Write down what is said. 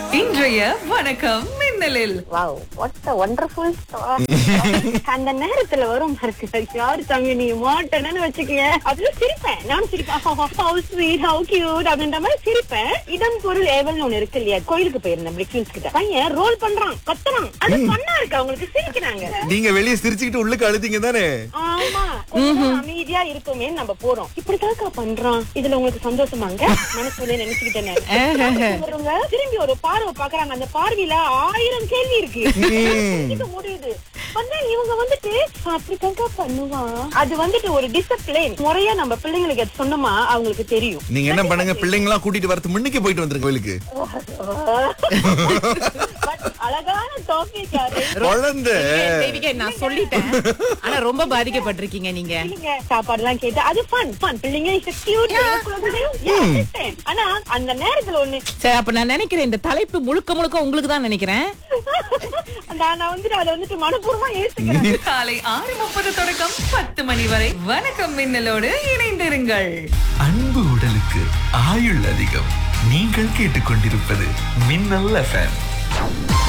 இன்றைய வணக்கம் மின்னலில் வாவ் வாட் அ வண்டர்ஃபுல் அந்த நேரத்துல வரும் பாருங்க யாரு தம்பி நீ மாட்டேன்னு வச்சுக்கங்க அதுல சிரிப்பேன் நான் சிரிப்பேன் ஹவு ஸ்வீட் ஹவு கியூட் அப்படின்ற மாதிரி சிரிப்பேன் இடம் பொருள் ஏவல்னு ஒண்ணு இருக்கு இல்லையா கோயிலுக்கு போயிருந்தேன் பிளிக்யூன்ஸ் கிட்ட பையன் ரோல் பண்றான் கத்துறான் அது பண்ணா இருக்கு அவங்களுக்கு சிரிக்கிறாங்க நீங்க வெளியே சிரிச்சுக்கிட்டு உள்ளுக்கு அழுதிங்க தானே ஆமா கொஞ்சம் அமைதியா இருக்குமே நம்ம போறோம் இப்படிதாக்கா பண்றான் இதுல உங்களுக்கு சந்தோஷமாங்க மனசுல நினைச்சுக்கிட்டேன் இவருங்க திரும்பி ஒரு பார்வை பாக்குறாங்க அந்த பார்வையில ஆயிரம் கேள்வி இருக்கு புரிஞ்சுக்க முடியுது வந்து இவங்க வந்துட்டு அப்படித்தாக்கா பண்ணுவான் அது வந்துட்டு ஒரு டிசிப்ளின் முறையா நம்ம பிள்ளைங்களுக்கு அது சொன்னோமா அவங்களுக்கு தெரியும் நீங்க என்ன பண்ணுங்க பிள்ளைங்களா கூட்டிட்டு வரது முன்னுக்கு போயிட்டு வந்துருங்க கோயிலுக்கு பட் அழகான டாபிக் யாரு குழந்தை தேவிகா நான் சொல்லிட்டேன் ஆனா ரொம்ப பாதிக்கப்பட்டிருக்கீங்க நீங்க பிள்ளைங்க சாப்பாடு எல்லாம் கேட்டு அது ஃபன் ஃபன் பிள்ளைங்க இஸ் கியூட் ஆனா அந்த நேரத்துல ஒண்ணு சரி அப்ப நான் நினைக்கிறேன் இந்த தலைப்பு முழுக்க முழுக்க உங்களுக்கு தான் நினைக்கிறேன் நான் நான் வந்துட்டு அதை வந்துட்டு மனப்பூர்வமா ஏத்துக்கிறேன் காலை ஆறு முப்பது தொடக்கம் பத்து மணி வரை வணக்கம் மின்னலோடு இணைந்திருங்கள் அன்பு உடலுக்கு ஆயுள் அதிகம் நீங்கள் கேட்டுக்கொண்டிருப்பது மின்னல் எஃப்எம்